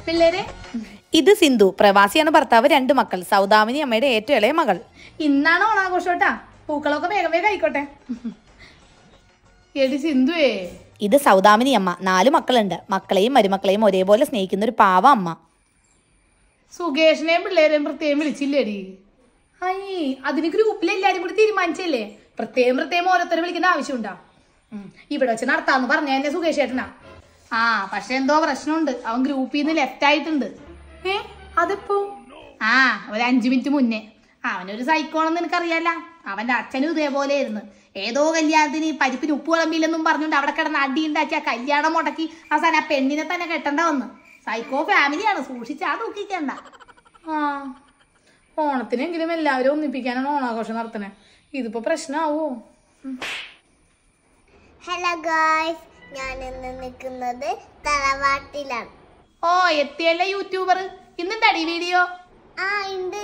പിള്ളേരെ ഇത് സിന്ധു പ്രവാസിയാണ് ഭർത്താവ് രണ്ട് മക്കൾ സൗദാമിനി അമ്മയുടെ ഏറ്റവും ഇളയ മകൾ ഇന്നാണ് ഓണാഘോഷം കേട്ടാ പൂക്കളൊക്കെ വേഗം വേഗം ആയിക്കോട്ടെ എടി സിന്ധുവേ ഇത് സൗദാമിനി അമ്മ നാല് മക്കളുണ്ട് മക്കളെയും മരുമക്കളെയും ഒരേപോലെ സ്നേഹിക്കുന്ന ഒരു പാവ അമ്മ സുകേഷിനെയും പിള്ളേരെയും പ്രത്യേകം വിളിച്ചില്ലേടി ഐ അതിന് ഗ്രൂപ്പിൽ എല്ലാരും കൂടി തീരുമാനിച്ചല്ലേ പ്രത്യേകം പ്രത്യേകം ഓരോരുത്തരെ വിളിക്കേണ്ട ആവശ്യമുണ്ടോ ഉം, ഇവിടെ വെച്ച് നടത്താന്ന് പറഞ്ഞ എന്നെ സുകേഷ് ചേട്ടനാ ആ പക്ഷെ എന്തോ പ്രശ്നമുണ്ട് അവൻ ഗ്രൂപ്പിൽ നിന്ന് ലെഫ്റ്റ് ആയിട്ടുണ്ട് ഏ അതിപ്പോ ആ ഒരു അഞ്ചു മിനിറ്റ് മുന്നേ അവനൊരു സൈക്കോണെന്ന് നിനക്കറിയാല അവന്റെ അച്ഛനും ഇതേപോലെ ആയിരുന്നു ഏതോ കല്യാണത്തിന് ഈ പരിപ്പിന് ഉപ്പ് വിളമ്പില്ലെന്നും പറഞ്ഞുകൊണ്ട് അവിടെ കിടന്ന് അടി ഉണ്ടാക്കി ആ കല്യാണം മുടക്കി അവസാനം ആ പെണ്ണിനെ തന്നെ കെട്ടണ്ട വന്ന് സൈക്കോ ഫാമിലിയാണ് സൂക്ഷിച്ചാ നോക്കിക്കണ്ട ആ ഓണത്തിനെങ്കിലും എല്ലാവരും ഒന്നിപ്പിക്കാനാണ് ഓണാഘോഷം നടത്തണേ ഇതിപ്പോ പ്രശ്നമാവോ ഹലോ ഗായ്സ് ഞാൻ ഇന്ന് നിൽക്കുന്നത് തറവാട്ടിലാണ് ഓ എത്തിയല്ലേ യൂട്യൂബർ ഇന്നുണ്ടടി വീഡിയോ ആ ഉണ്ട്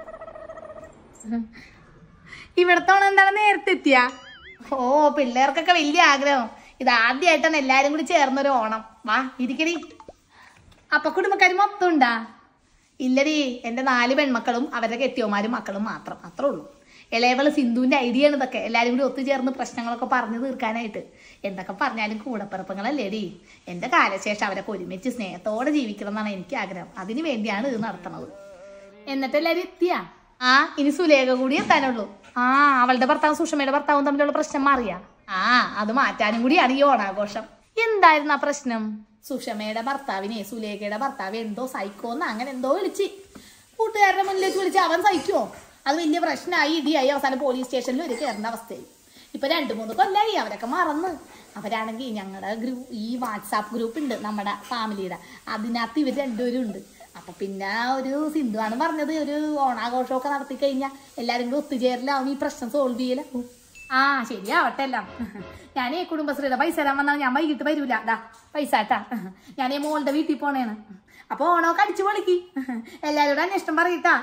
ഇവിടത്തെ ഓണം എന്താണ് നേരത്തെ എത്തിയ ഓ പിള്ളേർക്കൊക്കെ വലിയ ആഗ്രഹം ഇത് ആദ്യമായിട്ടാണ് എല്ലാരും കൂടി ചേർന്നൊരു ഓണം വാ ഇരിക്കടി അപ്പൊ കുടുംബക്കാർ മൊത്തം ഉണ്ടാ ഇല്ലടി എന്റെ നാല് പെൺമക്കളും അവരുടെ കെട്ടിയോമാരും മക്കളും മാത്രം അത്രേ ഉള്ളൂ ഇളയവള് സിന്ധുവിന്റെ ഐഡിയ ആണ് ഇതൊക്കെ എല്ലാരും കൂടി ഒത്തുചേർന്ന് പ്രശ്നങ്ങളൊക്കെ പറഞ്ഞു തീർക്കാനായിട്ട് എന്തൊക്കെ പറഞ്ഞാലും കൂടപ്പിറപ്പങ്ങളല്ലേടി എന്റെ കാലശേഷം അവരൊക്കെ ഒരുമിച്ച് സ്നേഹത്തോടെ ജീവിക്കണം എന്നാണ് എനിക്ക് ആഗ്രഹം അതിനു വേണ്ടിയാണ് ഇത് നടത്തുന്നത് എന്നിട്ട് എല്ലാരും എത്തിയാ ആ ഇനി സുലേഖ കൂടി എത്താനുള്ളൂ ആ അവളുടെ ഭർത്താവും സുഷമയുടെ ഭർത്താവും തമ്മിലുള്ള പ്രശ്നം മാറിയാ ആ അത് മാറ്റാനും കൂടിയാണ് ഈ ഓണാഘോഷം എന്തായിരുന്നു ആ പ്രശ്നം സുഷമയുടെ ഭർത്താവിനെ സുലേഖയുടെ ഭർത്താവ് എന്തോ സൈക്കോന്ന് അങ്ങനെ എന്തോ വിളിച്ച് കൂട്ടുകാരുടെ മുന്നിലേക്ക് വിളിച്ച് അവൻ സഹിക്കുമോ അത് വലിയ പ്രശ്നമായി ഇടിയായി അവസാനം പോലീസ് സ്റ്റേഷനിൽ ഒരു കയറേണ്ട അവസ്ഥയായി ഇപ്പൊ രണ്ടു മൂന്ന് കൊല്ലായി അവരൊക്കെ മറന്ന് അവരാണെങ്കിൽ ഞങ്ങളുടെ ഗ്രൂപ്പ് ഈ വാട്സാപ്പ് ഗ്രൂപ്പ് ഉണ്ട് നമ്മുടെ ഫാമിലിയുടെ അതിനകത്ത് ഇവർ രണ്ടുപേരും ഉണ്ട് അപ്പൊ പിന്നെ ഒരു സിന്ധുവാണ് പറഞ്ഞത് ഒരു ഓണാഘോഷമൊക്കെ നടത്തി കഴിഞ്ഞാൽ എല്ലാരും കൂടി ഒത്തുചേരലാവും ഈ പ്രശ്നം സോൾവ് ചെയ്യല ആ ശരിയാവട്ടെ എല്ലാം ഞാനേ കുടുംബശ്രീയുടെ പൈസ തരാൻ വന്നാൽ ഞാൻ വൈകിട്ട് വരൂല ദാ പൈസ കേട്ടാ ഞാനേ മോളുടെ വീട്ടിൽ പോണേണ് അപ്പൊ ഓണമൊക്കെ അടിച്ചു പൊളിക്ക് എല്ലാവരോടും അന്വേഷണം പറയട്ടാ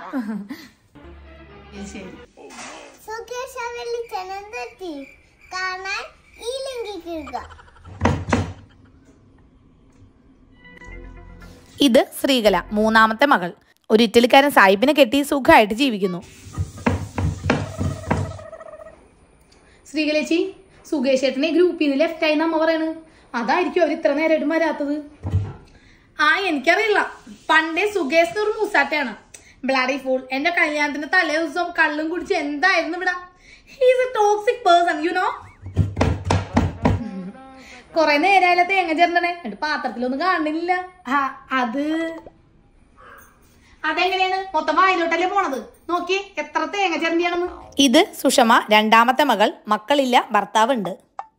ശരി സുഖേഷ വിളിച്ചെത്തി കാണാൻ ഈ ലിങ്കിൽ കീഴുക ഇത് ശ്രീകല മൂന്നാമത്തെ മകൾ ഒരു ഇറ്റലിക്കാരൻ സാഹിബിനെ കെട്ടി സുഖമായിട്ട് ജീവിക്കുന്നു ശ്രീകലേച്ചി സുകേഷ് ചേട്ടനെ ഗ്രൂപ്പിൽ നിന്ന് ലെഫ്റ്റ് ആയി നമ്മ പറയണ് അതായിരിക്കും അവർ ഇത്ര നേരമായിട്ടും വരാത്തത് ആ എനിക്കറിയില്ല പണ്ടേ സുകേഷ് ഒരു മൂസാറ്റയാണ് ബ്ലഡി ഫൂൾ എന്റെ കല്യാണത്തിന്റെ തലേ ദിവസം കള്ളും കുടിച്ച് എന്തായിരുന്നു ഇവിടെ he's a toxic person you know കൊറേ നേരമായാലും തേങ്ങ ചേർന്നണേ എന്നിട്ട് പാത്രത്തിലൊന്നും കാണുന്നില്ല ആ, അത് അതെങ്ങനെയാണ് മൊത്തം വായിലോട്ടല്ലേ പോണത് നോക്കി എത്ര തേങ്ങ ചേർന്നിയാണെന്ന് ഇത് സുഷമ രണ്ടാമത്തെ മകൾ മക്കളില്ല ഭർത്താവുണ്ട്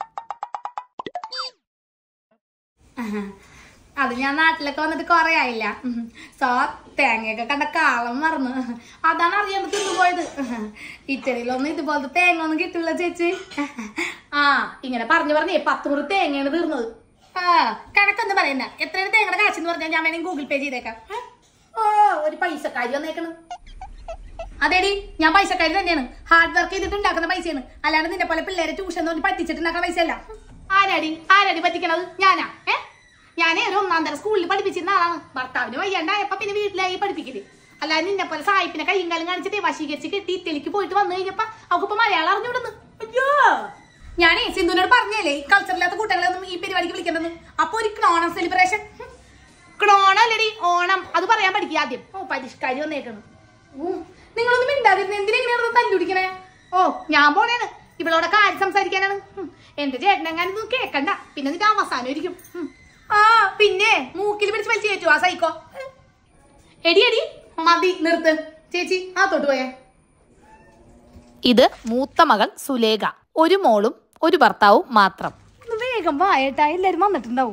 അത് ഞാൻ നാട്ടിലൊക്കെ വന്നിട്ട് കൊറേ ആയില്ല ഉം. സോ തേങ്ങയൊക്കെ കണ്ട കാളം മറന്നു അതാണ് അറിയാൻ തിന്നു പോയത് ഇറ്റലിയിലൊന്നും ഇതുപോലത്തെ തേങ്ങ ഒന്നും കിട്ടില്ല ചേച്ചി ആ ഇങ്ങനെ പറഞ്ഞു പറഞ്ഞേ പത്ത് മുറി തേങ്ങയാണ് തീർന്നത് ആ കണക്കൊന്നും പറയണ്ട എത്രയാണ് തേങ്ങയുടെ കാശെന്ന് പറഞ്ഞാൽ ഞാൻ വേണമെങ്കിൽ ഗൂഗിൾ പേ ചെയ്തേക്കാം ഏ? ഓ ഒരു പൈസക്കാരി വന്നേക്കണ് അതെടി ഞാൻ പൈസക്കാരി തന്നെയാണ് ഹാർഡ് വർക്ക് ചെയ്തിട്ട് ഉണ്ടാക്കുന്ന പൈസയാണ് അല്ലാണ്ട് നിന്നെ പോലെ പിള്ളേരെ ട്യൂഷൻ തോന്നി പറ്റിച്ചിട്ടുണ്ടാക്കുന്ന പൈസയല്ല ആരാടി ആരാടി പറ്റിക്കണത് ഞാനാ ഏ ഞാനേ ഒരു ഒന്നാം തരം സ്കൂളിൽ പഠിപ്പിച്ചിരുന്ന ആളാണ് ഭർത്താവിന് വയ്യാണ്ടായപ്പോ പിന്നെ വീട്ടിലായി പഠിപ്പിക്കല് അല്ലാതെ നിന്നെ പോലെ സായിപ്പിനെ കയ്യും കാലം കാണിച്ചിട്ട് വശീകരിച്ച് കിട്ടി ഇറ്റലിക്ക് പോയിട്ട് വന്നു കഴിഞ്ഞപ്പോ അവക്കിപ്പോ മലയാളം അറിഞ്ഞുവിടുന്നു അയ്യോ ഞാനേ സിന്ധുവിനോട് പറഞ്ഞല്ലേ ഈ കൾച്ചറില്ലാത്ത കുട്ടികളൊന്നും ഈ പരിപാടിക്ക് വിളിക്കണ്ടെന്ന് അപ്പൊ ഒരു ഓണം സെലിബ്രേഷൻ ക്രോണം അല്ലടി ഓണം അത് പറയാൻ പഠിക്കുക ആദ്യം ഓ പരിഷ്കാരി വന്നേക്കണം നിങ്ങളൊന്നും മിണ്ടാതിരുന്ന് എന്തിനെങ്ങനെയാണ് തല്ലുടിക്കണേ ഓ ഞാൻ പോണേണ് ഇവളോടെ കാര്യം സംസാരിക്കാനാണ് ഉം. എന്റെ ചേട്ടനെങ്ങാനും ഇത് കേക്കണ്ട പിന്നെ നിന്റെ അവസാനം ഇരിക്കും ഉം. ആ പിന്നെ മൂക്കിൽ പിടിച്ച് വലിച്ചു കയറ്റു ആ സൈക്കോ ഉം. എടി എടി മതി നിർത്ത് ചേച്ചി ആ തൊട്ട് പോയേ ഇത് മൂത്ത മകൾ സുലേഖ ഒരു മോളും ഒരു ഭർത്താവും മാത്രം ഒന്ന് വേഗം വായേട്ടാ എല്ലാരും വന്നിട്ടുണ്ടാവും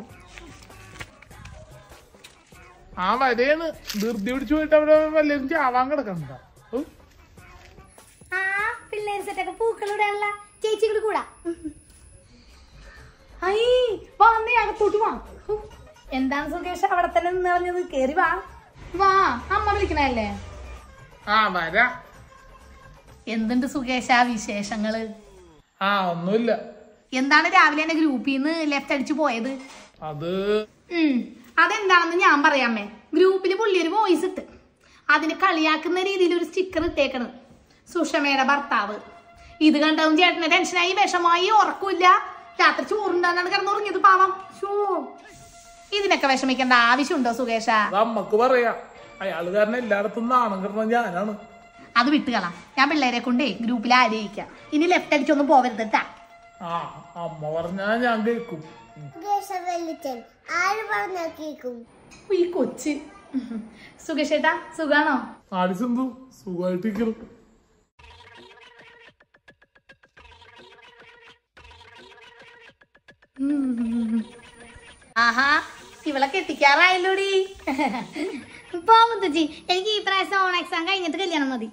ആ വരേന്ന് ധൃതി പിടിച്ചു പോയിട്ട് അവിടെ വല്ലതും ചാവാൻ കിടക്കണ്ട ആ പിള്ളേര് സെറ്റൊക്കെ പൂക്കളിടാനുള്ള ചേച്ചികൾ കൂടാ ഐ വന്നേ അകത്തോട്ട് വാ ഹു, എന്താണ് സുകേഷ് അവിടെ തന്നെ നിന്ന് പറഞ്ഞത് കേറി വാ വാ അമ്മ വിളിക്കണല്ലേ ആ വരാ എന്തുണ്ട് സുകേഷ വിശേഷങ്ങള് ആ ഒന്നുമില്ല എന്താണ് രാവിലെ എന്നെ ഗ്രൂപ്പിൽ നിന്ന് ലെഫ്റ്റ് അടിച്ചു പോയത് അത് ഉം. അതെന്താണെന്ന് ഞാൻ പറയാമേ ഗ്രൂപ്പിൽ പുള്ളി ഒരു വോയിസ് ഇട്ട് അതിന് കളിയാക്കുന്ന രീതിയിൽ ഒരു സ്റ്റിക്കർ ഇട്ടേക്കണ് സുഷമയുടെ ഭർത്താവ് ഇത് കണ്ടവും ചേട്ടന് ടെൻഷനായി വിഷമായി ഉറക്കൂല രാത്രി ചോറുണ്ടാന്നാണ് കിടന്നുറങ്ങിയത് പാവം ഷോ ഇതിനൊക്കെ വിഷമിക്കേണ്ട ആവശ്യമുണ്ടോ സുകേഷ അത് അമ്മക്ക് പറയാ അയാള് കാരണം എല്ലായിടത്തും നാണം കിടന്ന ഞാനാണ് അത് വിട്ടുകളാം ഞാൻ പിള്ളേരെ കൊണ്ടേ ഗ്രൂപ്പിൽ ആലോചിക്കാം ഇനി ലെഫ്റ്റ് അടിച്ചൊന്നും പോവരുത് കേട്ടാ ആ അമ്മ പറഞ്ഞാ ഞാൻ കേൾക്കും സുകേഷ വെള്ളിച്ചൻ ആര് പറഞ്ഞാൽ കേൾക്കും ഈ കൊച്ച് സുകേഷേട്ടാ സുഖാണോ ആടി സിന്ധു സുഖമായിട്ടിരിക്കണം ആഹാ ഇവളെ കെട്ടിക്കാറായല്ലോടി പോ മുത്തച്ചി എനിക്ക് ഈ പ്രാവശ്യം ഓൺ എക്സാം കഴിഞ്ഞിട്ട് കല്യാണം മതി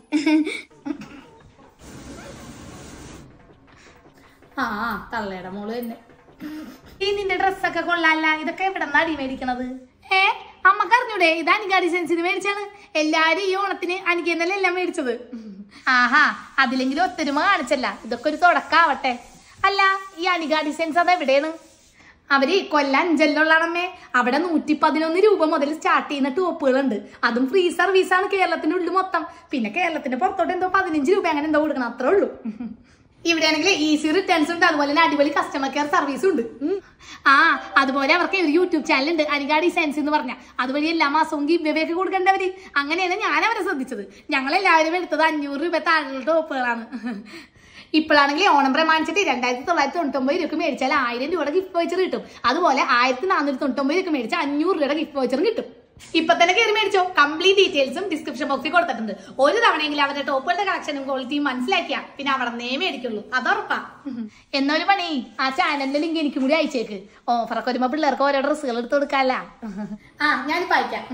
ആ തള്ളയുടെ മോള് തന്നെ ഈ നിന്റെ ഡ്രസ്സൊക്കെ കൊള്ളാല്ല ഇതൊക്കെ എവിടെ അടി മേടിക്കണത് ഏ അമ്മക്ക് അറിഞ്ഞൂടെ ഇത് അനികാരി സെൻസിന് മേടിച്ചാണ് എല്ലാരും ഈ ഓണത്തിന് അനികന്നല്ലേ എല്ലാം മേടിച്ചത് ആഹാ അതിലെങ്കിലും ഒത്തൊരുമ കാണിച്ചല്ല ഇതൊക്കെ ഒരു തുടക്കാവട്ടെ അല്ല ഈ അനികാ ഡിസൈൻസ് അത് എവിടെയാണ് അവര് കൊല്ലം അഞ്ചലിലുള്ളാണമ്മേ അവിടെ നൂറ്റി പതിനൊന്ന് രൂപ മുതൽ സ്റ്റാർട്ട് ചെയ്യുന്ന ടോപ്പുകളുണ്ട് അതും ഫ്രീ സർവീസാണ് കേരളത്തിന്റെ ഉള്ളിൽ മൊത്തം പിന്നെ കേരളത്തിന്റെ പുറത്തോട്ട് എന്തോ പതിനഞ്ച് രൂപ അങ്ങനെ എന്തോ കൊടുക്കണം അത്രേ ഉള്ളൂ ഇവിടെ ആണെങ്കിൽ ഈസി റിട്ടേൺസ് ഉണ്ട് അതുപോലെ തന്നെ അടിപൊളി കസ്റ്റമർ കെയർ സർവീസും ഉണ്ട് ഉം. ആ അതുപോലെ അവർക്ക് ഒരു യൂട്യൂബ് ചാനൽ ഉണ്ട് അനികാ ഡിസൈൻസ് എന്ന് പറഞ്ഞ അതുവഴി എല്ലാ മാസവും ഗിവ്വേക്ക് കൊടുക്കേണ്ടവര് അങ്ങനെയാണ് ഞാൻ അവരെ ശ്രദ്ധിച്ചത് ഞങ്ങൾ എല്ലാവരും എടുത്തത് അഞ്ഞൂറ് രൂപ താഴെയുള്ള ടോപ്പുകളാണ് ഇപ്പോഴാണെങ്കിൽ ഓണം പ്രമാണിച്ചിട്ട് രണ്ടായിരത്തി തൊള്ളായിരത്തി തൊണ്ണൂറ്റൊമ്പത് രൂപ മേടിച്ചാൽ ആയിരം രൂപയുടെ ഗിഫ്റ്റ് വൗച്ചർ കിട്ടും അതുപോലെ ആയിരത്തി നാനൂറ്റി തൊണ്ണൂറ്റൊമ്പത് രൂപ മേടിച്ചാൽ അഞ്ഞൂറ് രൂപയുടെ ഗിഫ്റ്റ് വൗച്ചറും കിട്ടും ഇപ്പൊ തന്നെ കയറി മേടിച്ചോ കംപ്ലീറ്റ് ഡീറ്റെയിൽസും ഡിസ്ക്രിപ്ഷൻ ബോക്സിൽ കൊടുത്തിട്ടുണ്ട് ഒരു തവണയെങ്കിലും അവരുടെ ടോപ്പുകളുടെ കളക്ഷനും ക്വാളിറ്റിയും മനസ്സിലാക്കിയാ പിന്നെ അവിടെ നേ മേടിക്കുള്ളൂ അതുറപ്പാ എന്നൊരു പണി ആ ചാനലിന്റെ ലിങ്ക് എനിക്കും കൂടി അയച്ചേക്ക് ഓഫറൊക്കെ വരുമ്പോ പിള്ളേർക്ക് ഓരോ ഡ്രസ്സുകൾ എടുത്ത് കൊടുക്കാല്ല ആ ഞാനിപ്പോ അയക്കാം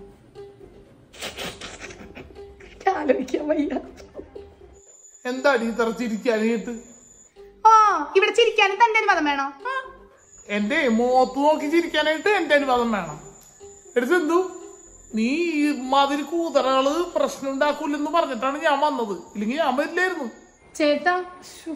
ആലോചിക്കാൻ വയ്യ എന്താടി ഇത്ര ചിരിക്കാനായിട്ട് ഓ ഇവിടെ ചിരിക്കാനും തന്റെ അനുവാദം വേണോ ആ. എന്റെ മുഖത്ത് നോക്കി ചിരിക്കാനായിട്ട് എന്റെ അനുവാദം വേണം എടി സിന്ധു നീ ഈ മാതിരി കൂതറകള് പ്രശ്നം ഉണ്ടാക്കൂലെന്ന് പറഞ്ഞിട്ടാണ് ഞാൻ വന്നത് ഇല്ലെങ്കിൽ ഞാൻ വരില്ലായിരുന്നു ചേട്ടാ ശ്ശോ.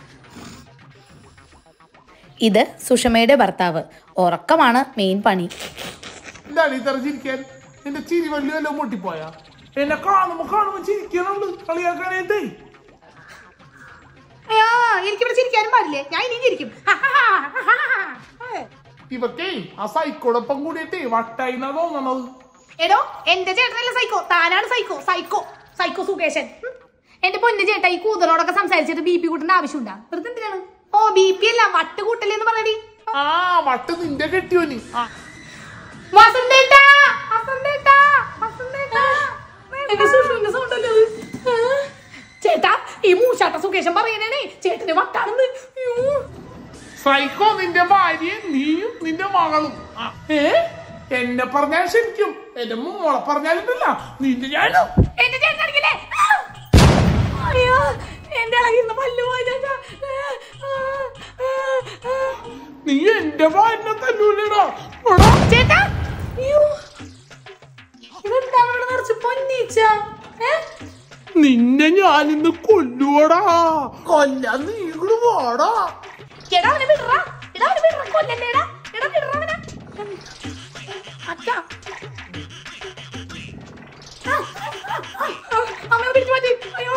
ഇത് സുഷമയുടെ ഭർത്താവ് ഉറക്കമാണ് മെയിൻ പണി എന്താണ് ഇത്ര ചിരിക്കാൻ എന്റെ ചിരി വള്ളി വല്ലതും പൊട്ടിപ്പോയാ എന്നെ കാണുമ്പോ കാണുമ്പോ ചിരിക്കണുണ്ട് കളിയാക്കാനായിട്ടേ അയ്യോ എനിക്കിവിടെ ചിരിക്കാനും പാടില്ലേ ഞാൻ ഇനിയും ചിരിക്കും ഇവക്കേ ആ സൈക്കോടൊപ്പം കൂടിയിട്ടേ വട്ടായി എന്നാ തോന്നണത് എടോ എന്റെ ചേട്ടനല്ല സൈക്കോ താനാണ് സൈക്കോ സൈക്കോ സൈക്കോ സുകേശൻ ഉം. എന്റെ പൊന്നു ചേട്ടാ ഈ കൂതറോടൊക്കെ സംസാരിച്ചിട്ട് ബി പി കൂട്ടേണ്ട ആവശ്യമുണ്ടാ വെറുതെ എന്തിനാണ് ഓ ബി പി അല്ല വട്ട് കൂട്ടല്ലേന്ന് പറയടി ആ വട്ട് നിന്റെ കെട്ടിയോനി ആ വസന്തേട്ടാ വസന്തേട്ടാ വസന്തേട്ടാ എന്റെ സുഷുവിന്റെ sound അല്ലേ അത്? ആ. ചേട്ടാ ഈ മൂശാട്ട സുകേശൻ പറയണേ ചേട്ടന് വട്ടാണെന്ന് അയ്യോ. സൈക്കോ നിന്റെ ഭാര്യയും നീയും നിന്റെ മകളും ആ, ഏ എന്നെ പറഞ്ഞാൽ ശരിക്കും എന്റെ മോളെ പറഞ്ഞാലുണ്ടല്ല നിന്റെ ഞാനും എന്റെ ചേട്ടൻ അടിക്കല്ലേ ആ. അയ്യോ എന്റെ ഇളകിന്ന് പല്ല് പോയി ചേട്ടാ ആ, ആ, ആ. നീ എന്റെ ഭാര്യനെ തല്ലൂലടാ ചേട്ടാ അയ്യോ ഇതെന്താണ് ഇവിടെ നിറച്ച് പൊന്നീച്ച ഏ? നിന്നെ ഞാനിന്ന് കൊല്ലുവടാ കൊല്ലാൻ നീ ഇങ്ങോട്ട് പോടാ എടാ അവനെ വിടറാ എടാ അവനെ വിടറാ കൊല്ലല്ലേടാ എടാ വിടറാ അവനെ അച്ഛാ ആ, ആ, ആ, അവനെ പിടിച്ചു മാറ്റി അയ്യോ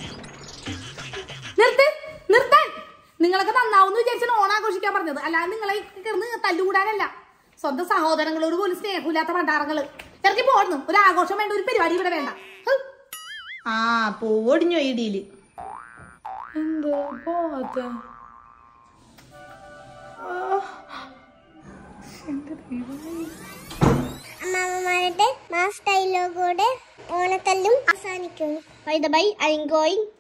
നിർത്ത് നിർത്താൻ നിങ്ങളൊക്കെ നന്നാവുന്ന വിചാരിച്ചാണ് ഓണാഘോഷിക്കാൻ പറഞ്ഞത് അല്ലാതെ നിങ്ങളെ കിടന്ന് തല്ലുകൂടാനല്ല സ്വന്തം സഹോദരങ്ങളോട് പോലും സ്നേഹമില്ലാത്ത പണ്ടാറങ്ങള് ഇറക്കി പോടുന്നു ഒരു ആഘോഷം വേണ്ട ഒരു പരിപാടി ഇവിടെ വേണ്ട ഹ്. ആ പോടിഞ്ഞോ ഈ ഡീല് എന്താ പോവാത്ത അമ്മാമ്മമാരുടെ മാസ് ഡയലോഗോടെ ഓണത്തല്ലും അവസാനിക്കുന്നു by the by I going